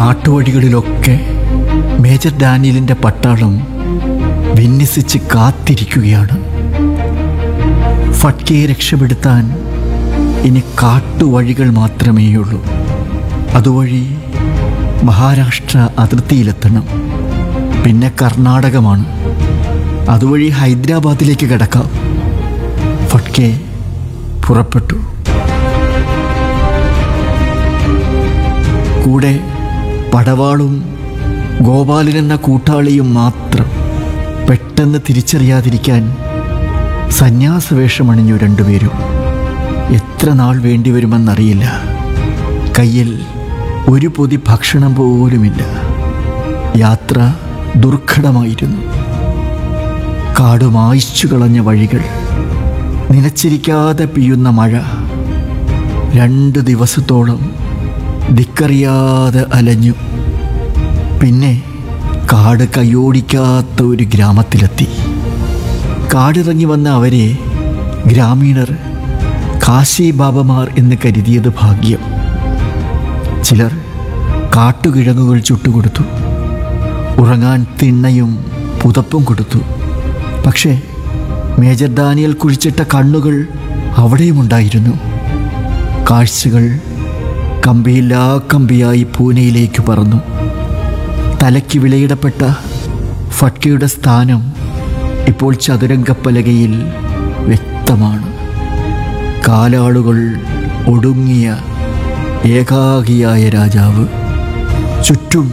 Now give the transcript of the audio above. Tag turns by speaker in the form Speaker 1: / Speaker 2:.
Speaker 1: നാട്ടുവഴികളിലൊക്കെ major ഡാനിയലിൻ്റെ പട്ടാളം വിന്യസിച്ച് കാത്തിരിക്കുകയാണ് ഫട്കയെ രക്ഷപ്പെടുത്താൻ ഇനി കാട്ടുവഴികൾ മാത്രമേയുള്ളൂ അതുവഴി മഹാരാഷ്ട്ര അതിർത്തിയിലെത്തണം പിന്നെ കർണാടകമാണ് അതുവഴി ഹൈദരാബാദിലേക്ക് കിടക്കാം ഫട്കെ പുറപ്പെട്ടു കൂടെ പടവാളും ഗോപാലൻ എന്ന കൂട്ടാളിയും മാത്രം പെട്ടെന്ന് തിരിച്ചറിയാതിരിക്കാൻ സന്യാസവേഷമണിഞ്ഞു രണ്ടുപേരും എത്ര നാൾ വേണ്ടിവരുമെന്നറിയില്ല കയ്യിൽ ഒരു പൊതി ഭക്ഷണം പോലുമില്ല യാത്ര ദുർഘടമായിരുന്നു കാട് മായ്ച്ചു കളഞ്ഞ വഴികൾ നിലച്ചിരിക്കാതെ പെയ്യുന്ന മഴ രണ്ട് ദിവസത്തോളം ദിക്കറിയാതെ അലഞ്ഞു പിന്നെ കാട് കയ്യോടിക്കാത്ത ഒരു ഗ്രാമത്തിലെത്തി കാടിറങ്ങി വന്ന അവരെ ഗ്രാമീണർ കാശി ബാബമാർ എന്ന് കരുതിയത് ഭാഗ്യം ചിലർ കാട്ടുകിഴങ്ങുകൾ ചുട്ടുകൊടുത്തു ഉറങ്ങാൻ തിണ്ണയും പുതപ്പും കൊടുത്തു പക്ഷേ മേജർ ഡാനിയൽ കുഴിച്ചിട്ട കണ്ണുകൾ അവിടെയുമുണ്ടായിരുന്നു കാഴ്ചകൾ കമ്പിയില്ലാ കമ്പിയായി പൂനെയിലേക്ക് പറന്നു തലയ്ക്ക് വിലയിടപ്പെട്ട ഫട്കയുടെ സ്ഥാനം ഇപ്പോൾ ചതുരംഗപ്പലകയിൽ വ്യക്തമാണ് കാലാളുകൾ ഒടുങ്ങിയ ഏകാകിയായ രാജാവ് ചുറ്റും